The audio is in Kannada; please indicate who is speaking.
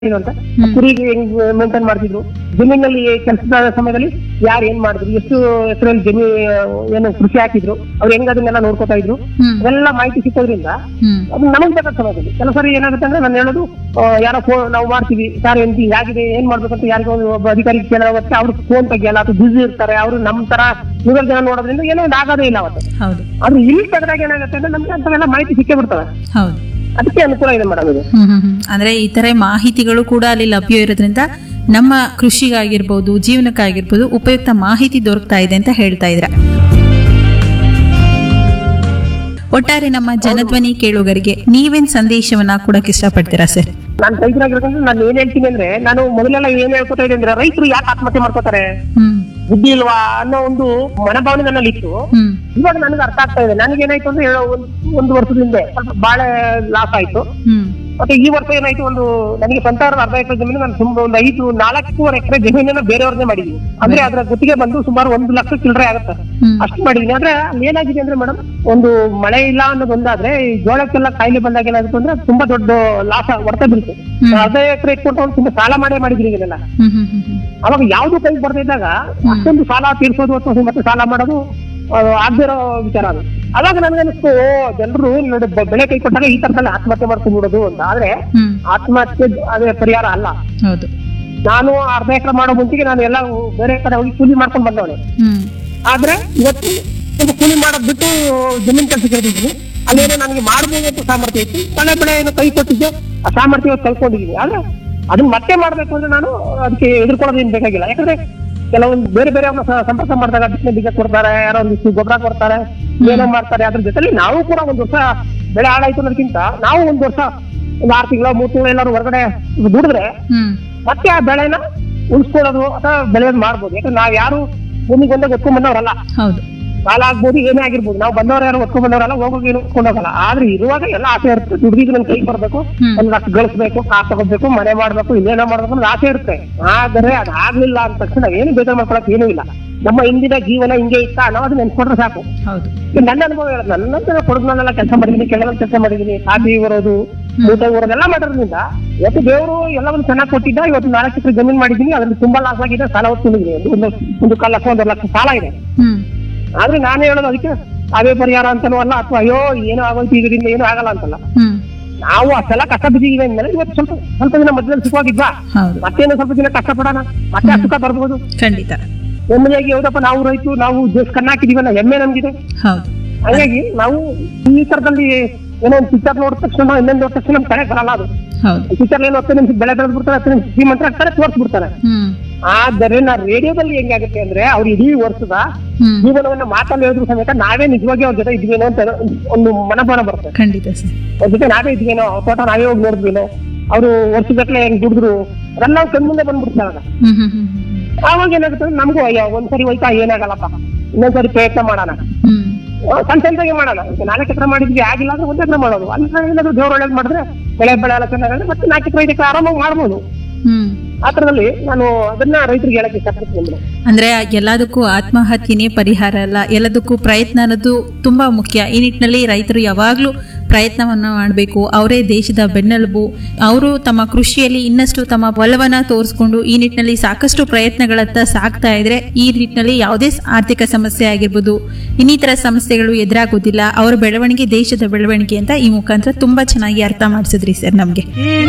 Speaker 1: ಇದು ಅಂತ ಕುರಿಗೆ ಹೆಂಗ್ ಮೇಂಟೈನ್ ಮಾಡ್ತಿದ್ರು ಜಮೀನಲ್ಲಿ ಕೆಲಸದ ಸಮಯದಲ್ಲಿ ಯಾರು ಏನ್ ಮಾಡಿದ್ರು ಎಷ್ಟು ಎಕರೆಯಲ್ಲಿ ಜಮೀ ಏನು ಕೃಷಿ ಹಾಕಿದ್ರು ಅವ್ರು ಹೆಂಗ್ ಅದನ್ನೆಲ್ಲ ನೋಡ್ಕೊತಾ ಇದ್ರು
Speaker 2: ಹ್ಮ್
Speaker 1: ಅದೆಲ್ಲ ಮಾಹಿತಿ ಸಿಕ್ಕೋದ್ರಿಂದ
Speaker 2: ಹ್ಮ್
Speaker 1: ಅದು ನಮಗ್ ಬೇಕಾದ ಸಮಯದಲ್ಲಿ ಕೆಲವು ಸರಿ ಏನಾಗುತ್ತೆ ಅಂದ್ರೆ ನಾನು ಹೇಳೋದು ಆ, ಯಾರೋ ಫೋನ್ ನಾವು ಮಾಡ್ತೀವಿ ಸರ್ ಎಂತ ಆಗಿದೆ ಏನ್ ಮಾಡ್ಬೇಕಂತ ಯಾರಿಗೋ ಒಂದು ಒಬ್ಬ ಅಧಿಕಾರಿ ಕೇಳೋಗುತ್ತೆ ಅವ್ರು ಫೋನ್ ತೆಗಿಯಲ್ಲ ಅಥವಾ ಬಿಸಿ ಇರ್ತಾರೆ ಅವರು ನಮ್ ತರ ನೂರಲ್ಲಿ ಜನ ನೋಡೋದ್ರಿಂದ ಏನೋ ಒಂದು ಆಗೋದೇ ಇಲ್ಲ ಅವತ್ತು
Speaker 2: ಹೌದು
Speaker 1: ಆದ್ರೆ ಇಲ್ಲಿ ತೆಗೆದಾಗ ಏನಾಗುತ್ತೆ ಅಂದ್ರೆ ನಮ್ಗೆ ಅಂತವೆಲ್ಲ ಮಾಹಿತಿ ಸಿಕ್ಕೇ ಬಿಡ್ತವೆ
Speaker 2: ಹೌದು
Speaker 1: ಅದಕ್ಕೆ ಅನುಕೂಲ ಇದೆ ಮೇಡಮ್ ಇದು
Speaker 2: ಹ್ಮ್ ಹ್ಮ್ ಹ್ಮ್. ಅಂದ್ರೆ ಈ ತರ ಮಾಹಿತಿಗಳು ಕೂಡ ಅಲ್ಲಿ ಲಭ್ಯ ಇರೋದ್ರಿಂದ ನಮ್ಮ ಕೃಷಿಗಾಗಿರ್ಬೋದು ಜೀವನಕ್ಕಾಗಿರ್ಬೋದು ಉಪಯುಕ್ತ ಮಾಹಿತಿ ದೊರಕ್ತಾ ಇದೆ ಅಂತ ಹೇಳ್ತಾ ಇದ್ರ ಒಟ್ಟಾರೆ ನಮ್ಮ ಜನಧ್ವನಿ ಕೇಳುಗರಿಗೆ ನೀವೇನ್ ಸಂದೇಶವನ್ನ ಕೊಡಕ್ ಇಷ್ಟಪಡ್ತೀರಾ ಸರ್
Speaker 1: ನಾನು ರೈತರಾಗಿರೋದ್ರಿಂದ ನಾನು ಏನ್ ಹೇಳ್ತೀನಿ ಅಂದ್ರೆ ನಾನು ಮೊದಲೆಲ್ಲ ಏನ್ ಹೇಳ್ಕೊತಾ ಇದ್ದೆ ಅಂದ್ರೆ ರೈತರು ಯಾಕೆ ಆತ್ಮಹತ್ಯೆ ಮಾಡ್ಕೋತಾರೆ
Speaker 2: ಹ್ಮ್
Speaker 1: ಬುದ್ಧಿ ಇಲ್ವಾ ಅನ್ನೋ ಒಂದು ಮನೋಭಾವನೆ ನನ್ನಲ್ಲಿ ಇತ್ತು
Speaker 2: ಹ್ಮ್
Speaker 1: ಇವಾಗ ನನಗೆ ಅರ್ಥ ಆಗ್ತಾ ಇದೆ ನನಗೆ ಏನಾಯ್ತು ಅಂದ್ರೆ ಹೇಳೋ ಒಂದ್- ಒಂದು ವರ್ಷದ ಹಿಂದೆ ಸ್ವಲ್ಪ ಬಾಳೆ ಲಾಸ್ ಆಯ್ತು
Speaker 2: ಹ್ಮ್
Speaker 1: ಮತ್ತೆ ಈ ವರ್ಷ ಏನಾಯ್ತು ಒಂದು ನನಗೆ ಸ್ವಂತ ಅರ್ಧ ಎಕರೆ ಜಮೀನು ನಾನು ಸುಮಾರು ಒಂದು ಐದು ನಾಲ್ಕೂವರೆ ಎಕರೆ ಜಮೀನನ್ನ ಬೇರೆಯವ್ರನ್ನೇ ಮಾಡಿದೀನಿ ಅಂದ್ರೆ ಅದ್ರ ಗುತ್ತಿಗೆ ಬಂದು ಸುಮಾರು ಒಂದು ಲಕ್ಷ ಚಿಲ್ಲರೆ ಆಗುತ್ತೆ
Speaker 2: ಹ್ಮ್
Speaker 1: ಅಷ್ಟು ಮಾಡಿದೀನಿ ಆದ್ರೆ ಅಲ್ಲಿ ಏನಾಗಿದೆ ಅಂದ್ರೆ ಮೇಡಮ್ ಒಂದು ಮಳೆ ಇಲ್ಲ ಅನ್ನೋದು ಒಂದಾದ್ರೆ ಈ ಜೋಳಕ್ಕೆಲ್ಲ ಕಾಯಿಲೆ ಬಂದಾಗ ಏನಾಗುತ್ತೆ ಅಂದ್ರೆ ತುಂಬಾ ದೊಡ್ಡ ಲಾಸ ಹೊರತ ಬೀಳುತ್ತೆ
Speaker 2: ಹ್ಮ್.
Speaker 1: ಅರ್ಧ ಎಕರೆ ಇಟ್ಕೊಂಡು ಒಂದು ತುಂಬಾ ಸಾಲ ಮಾಡೇ ಮಾಡಿದೀನಿ ಇದನ್ನೆಲ್ಲ
Speaker 2: ಹ್ಮ್ ಹ್ಮ್ ಹ್ಮ್ ಹ್ಮ್
Speaker 1: ಅವಾಗ ಯಾವ್ದು ಕೈ ಬರ್ತಾ ಇದ್ದಾಗ ಅಷ್ಟೊಂದು ಸಾಲ ತೀರ್ಸೋದು ಅಥವಾ ಮತ್ತೆ ಸಾಲ ಮಾಡೋದು ಆಗದಿರೋ ವಿಚಾರ ಅದು ಅವಾಗ ನನ್ಗನ್ನಿಸ್ತು ಓ ಜನರು ನೋಡಿ ಬ- ಬೆಳೆ ಕೈ ಕೊಟ್ಟಾಗ ಈ ತರದಲ್ಲಿ ಆತ್ಮಹತ್ಯೆ ಮಾಡ್ಕೊಂಡ್ಬಿಡೋದು ಅಂತ ಆದ್ರೆ
Speaker 2: ಹ್ಮ್
Speaker 1: ಆತ್ಮಹತ್ಯೆ ಅದೇ ಪರಿಹಾರ ಅಲ್ಲ
Speaker 2: ಹೌದು
Speaker 1: ನಾನು ಅರ್ಧ ಎಕರೆ ಮಾಡೋ ಮುಂಚೆಗೆ ನಾನು ಎಲ್ಲ ಬೇರೆ ಕಡೆ ಹೋಗಿ ಕೂಲಿ ಮಾಡ್ಕೊಂಡು ಬಂದವನೆ
Speaker 2: ಹ್ಮ್
Speaker 1: ಆದ್ರೆ ಇವತ್ತು ಒಂದು ಕೂಲಿ ಮಾಡೋದ್ ಬಿಟ್ಟು ಜಮೀನ್ ಕೆಲಸಕ್ಕೆ ಇಳಿದಿದ್ದೀನಿ ಅಲ್ಲೇನೋ ನನಗೆ ಮಾಡ್ಬೋದು ಅಂತ ಸಾಮರ್ಥ್ಯ ಇತ್ತು ಕಳೆ ಬೆಳೆ ಏನೋ ಕೈ ಕೊಟ್ಟಿದ್ದೆ ಆ ಸಾಮರ್ಥ್ಯ ಇವತ್ತು ಕಲ್ಕೊಂಡಿದ್ದೀನಿ ಆದ್ರೆ ಅದನ್ನ ಮತ್ತೆ ಮಾಡ್ಬೇಕು ಅಂದ್ರೆ ನಾನು ಅದಕ್ಕೆ ಎದುರ್ಕೊಳ್ಳೋದೇನು ಬೇಕಾಗಿಲ್ಲ ಯಾಕಂದ್ರೆ ಕೆಲವೊಂದು ಬೇರೆ ಬೇರೆ ಅವ್ರನ್ನ ಸ- ಸಂಪರ್ಕ ಮಾಡಿದಾಗ ಬಿತ್ತನೆ ಬೀಜ ಕೊಡ್ತಾರೆ ಯಾರೋ ಒಂದಿಷ್ಟು ಗೊಬ್ಬರ ಕೊಡ್ತಾರೆ ಏನೋ ಮಾಡ್ತಾರೆ ಅದ್ರ ಜೊತೆಲಿ ನಾವು ಕೂಡ ಒಂದು ವರ್ಷ ಬೆಳೆ ಹಾಳಾಯ್ತು ಅನ್ನೋದಕ್ಕಿಂತ ನಾವು ಒಂದು ವರ್ಷ ಒಂದು ಆರು ತಿಂಗಳು ಮೂರು ತಿಂಗಳು ಎಲ್ಲರೂ ಹೊರಗಡೆ ದುಡಿದ್ರೆ
Speaker 2: ಹ್ಮ್
Speaker 1: ಮತ್ತೆ ಆ ಬೆಳೆನ ಉಳಿಸ್ಕೊಳ್ಳೋದು ಅಥವಾ ಬೆಳೆಯೋದು ಮಾಡ್ಬೋದು ಯಾಕಂದ್ರೆ ನಾವ್ ಯಾರು ಭೂಮಿಗೆ ಒಂದೇ ಒತ್ಕೊಂಡ್ ಬಂದವರಲ್ಲ
Speaker 2: ಹೌದು
Speaker 1: ಸಾಲ ಆಗ್ಬೋದು ಏನೇ ಆಗಿರ್ಬೋದು ನಾವು ಬಂದವ್ರು ಯಾರು ಒತ್ಕೊಂಡ್ ಬಂದವರಲ್ಲ ಹೋಗೋಕೆ ಏನು ಒತ್ಕೊಂಡ್ ಹೋಗಲ್ಲ ಆದ್ರೆ ಇರುವಾಗ ಎಲ್ಲ ಆಸೆ ಇರುತ್ತೆ ದುಡ್ಡಿಗೆ ನನ್ ಕೈ ಬರ್ಬೇಕು
Speaker 2: ಹ್ಮ್.
Speaker 1: ಒಂದ್ ಲಕ್ಷ ಗಳಿಸ್ಬೇಕು ಕಾರ್ ತಗೋಬೇಕು ಮನೆ ಮಾಡ್ಬೇಕು ಇನ್ನೇನೋ ಮಾಡ್ಬೇಕು ಅನ್ನೋದು ಆಸೆ ಇರುತ್ತೆ ಆದರೆ ಅದಾಗ್ಲಿಲ್ಲ ಅಂದ ತಕ್ಷಣ ಏನು ಬೇಜಾರ್ ಮಾಡ್ಕೊಳಕ್ ಏನೂ ಇಲ್ಲ ನಮ್ಮ ಹಿಂದಿನ ಜೀವನ ಹಿಂಗೆ ಇತ್ತ ಅನ್ನೋ ಅದು ನೆನ್ಸ್ಕೊಂಡ್ರೆ ಸಾಕು
Speaker 2: ಹೌದು
Speaker 1: ಇದು ನನ್ನ ಅನುಭವ ಹೇಳೋದು ನನ್ನಂತ ಕೊಡಗ್ನಲ್ಲೆಲ್ಲ ಕೆಲಸ ಮಾಡಿದೀನಿ ಕೆಳಗಡೆ ಕೆಲಸ ಮಾಡಿದೀನಿ ಕಾಫಿ ಬರೋದು ಊಟ ಊರೋದೆಲ್ಲ ಮಾಡೋದ್ರಿಂದ ಇವತ್ತು ದೇವರು ಎಲ್ಲವನ್ನು ಚೆನ್ನಾಗಿ ಕೊಟ್ಟಿದ್ದ ಇವತ್ತು ನಾಲ್ಕು ಎಕರೆ ಜಮೀನ್ ಮಾಡಿದೀನಿ ಅದ್ರಲ್ಲಿ ತುಂಬಾ ಲಾಸ್ ಆಗಿದೆ ಸಾಲ ಹೊತ್ತಿದ್ದೀನಿ ಒಂದು ಒಂದು ಒಂದು ಕಾಲ್ ಲಕ್ಷ ಒಂದು ಲಕ್ಷ ಸಾಲ ಇದೆ
Speaker 2: ಹ್ಮ್
Speaker 1: ಆದ್ರೆ ನಾನು ಹೇಳೋದು ಅದಕ್ಕೆ ಅವೇ ಪರಿಹಾರ ಅಂತಾನೂ ಅಲ್ಲ ಅಥವಾ ಅಯ್ಯೋ ಏನೋ ಆಗೋಯ್ತು ಇದರಿಂದ ಏನೂ ಆಗಲ್ಲ ಅಂತಲ್ಲ
Speaker 2: ಹ್ಮ್
Speaker 1: ನಾವು ಅಷ್ಟೆಲ್ಲ ಕಷ್ಟ ಬಿದ್ದಿದ್ದೀವಿ ಅಂದ್ಮೇಲೆ ಇವತ್ತು ಸ್ವಲ್ಪ ಸ್ವಲ್ಪ ದಿನ ಮಧ್ಯದಲ್ಲಿ ಸುಖವಾಗಿದ್ವಾ
Speaker 2: ಹೌದು
Speaker 1: ಮತ್ತೇನು ಸ್ವಲ್ಪ ದಿನ ಕಷ್ಟ ಪಡೋಣ ಮತ್ತೆ ಆ ಸುಖ ಬರ್ಬೋದು
Speaker 2: ಖಂಡಿತ
Speaker 1: ನೆಮ್ಮದಿಯಾಗಿ ಹೌದಪ್ಪ ನಾವು ರೈತರು ನಾವು ದೇಶ ಕಣ್ಣಾಕಿದೀವಲ್ಲ ಹೆಮ್ಮೆ ನಮ್ಗಿದೆ
Speaker 2: ಹೌದು
Speaker 1: ಹಾಗಾಗಿ ನಾವು ಈ ತರದಲ್ಲಿ ಏನೋ ಒಂದು ಪಿಕ್ಚರ್ ನೋಡಿದ ತಕ್ಷಣ ಇನ್ನೊಂದು ನೋಡಿದ ತಕ್ಷಣ ನಮ್ ಕಡೆ ಬರಲ್ಲ ಅದು
Speaker 2: ಹೌದು
Speaker 1: ಪಿಕ್ಚರ್ ಏನು ಹತ್ತು ನಿಮಿಷ ಬೆಳೆ ಬೆಳೆದ್ ಬಿಡ್ತಾರೆ ಹತ್ತು ನಿಮಿಷ ಶ್ರೀಮಂತರ ಆಗ್ತಾರೆ ತೋರಿಸ್ಬಿಡ್ತಾರೆ
Speaker 2: ಹ್ಮ್
Speaker 1: ಆದರೆ ನಾ ರೇಡಿಯೋದಲ್ಲಿ ಹೆಂಗಾಗುತ್ತೆ ಅಂದ್ರೆ ಅವ್ರು ಇಡೀ ವರ್ಷದ
Speaker 2: ಹ್ಮ್
Speaker 1: ಜೀವನವನ್ನ ಮಾತಲ್ಲಿ ಹೇಳಿದ್ರು ಸಮೇತ ನಾವೇ ನಿಜವಾಗಿ ಅವ್ರ ಜೊತೆ ಇದ್ವೇನೋ ಅಂತ ಒಂದು ಮನೋಭಾವನೆ ಬರುತ್ತೆ
Speaker 2: ಖಂಡಿತ ಸರ್
Speaker 1: ಅವ್ರ ಜೊತೆ ನಾವೇ ಇದ್ವೇನೋ ಅವ್ರ ತೋಟ ನಾವೇ ಹೋಗಿ ನೋಡಿದ್ವೇನೋ ಅವರು ವರ್ಷಗಟ್ಲೆ ಹೆಂಗ್ ದುಡಿದ್ರು ಅದೆಲ್ಲ ನಾವು ಕಣ್ಮುಂದೆ ಬಂದ್ಬಿಡ್ತಾರೆ ಆಗ.
Speaker 2: ಹ್ಮ್ ಹ್ಮ್ ಹ್ಮ್ ಹ್ಮ್
Speaker 1: ಆವಾಗ ಏನಾಗುತ್ತೆ ಅಂದ್ರೆ ನಮಗೂ ಅಯ್ಯೋ ಒಂದ್ಸರಿ ಹೋಯ್ತಾ ಏನಾಗಲ್ಲಪ್ಪ ಇನ್ನೊಂದ್ಸರಿ ಪ್ರಯತ್ನ ಮಾಡೋಣ
Speaker 2: ಹ್ಮ್
Speaker 1: ಆ, ಸಣ್ಣ ಸಣ್ಣದಾಗಿ ಮಾಡೋಣ ಈಗ ನಾಲ್ಕು ಎಕರೆ ಮಾಡಿದ್ವಿ ಆಗಿಲ್ಲ ಅಂದ್ರೆ ಒಂದೇ ಎಕರೆ ಮಾಡೋದು ಅಂದ್ರೆ ಏನಾದ್ರು ದೇವ್ರ ಒಳ್ಳೇದು ಮಾಡಿದ್ರೆ ಬೆಳೆ ಬೆಳೆ ಎಲ್ಲ ಚೆನ್ನಾಗಿದೆ ಮತ್ತೆ ನಾಲ್ಕು ಎಕರೆ ಐದು ಎಕರೆ ಆರಾಮಾಗಿ ಮಾಡ್ಬೋದು
Speaker 2: ಹ್ಮ್
Speaker 1: ಆ ಥರದಲ್ಲಿ ನಾನು ಅದನ್ನ ರೈತರಿಗೆ ಹೇಳಕ್ಕೆ ಇಷ್ಟಪಡ್ತೀನಿ ಮೇಡಮ್
Speaker 2: ಅಂದ್ರೆ ಎಲ್ಲದಕ್ಕೂ ಆತ್ಮಹತ್ಯೆನೇ ಪರಿಹಾರ ಅಲ್ಲ ಎಲ್ಲದಕ್ಕೂ ಪ್ರಯತ್ನ ಅನ್ನೋದು ತುಂಬಾ ಮುಖ್ಯ ಈ ನಿಟ್ಟಿನಲ್ಲಿ ರೈತರು ಯಾವಾಗಲೂ ಪ್ರಯತ್ನವನ್ನ ಮಾಡಬೇಕು ಅವರೇ ದೇಶದ ಬೆನ್ನೆಲುಬು ಅವರು ತಮ್ಮ ಕೃಷಿಯಲ್ಲಿ ಇನ್ನಷ್ಟು ತಮ್ಮ ಒಲವನ್ನ ತೋರಿಸ್ಕೊಂಡು ಈ ನಿಟ್ಟಿನಲ್ಲಿ ಸಾಕಷ್ಟು ಪ್ರಯತ್ನಗಳತ್ತ ಸಾಕ್ತಾ ಇದ್ರೆ ಈ ನಿಟ್ಟಿನಲ್ಲಿ ಯಾವುದೇ ಸ- ಆರ್ಥಿಕ ಸಮಸ್ಯೆ ಆಗಿರ್ಬೋದು ಇನ್ನಿತರ ಸಮಸ್ಯೆಗಳು ಎದುರಾಗೋದಿಲ್ಲ ಅವರ ಬೆಳವಣಿಗೆ ದೇಶದ ಬೆಳವಣಿಗೆ ಅಂತ ಈ ಮುಖಾಂತರ ತುಂಬಾ ಚೆನ್ನಾಗಿ ಅರ್ಥ ಮಾಡಿಸಿದ್ರಿ ಸರ್ ನಮಗೆ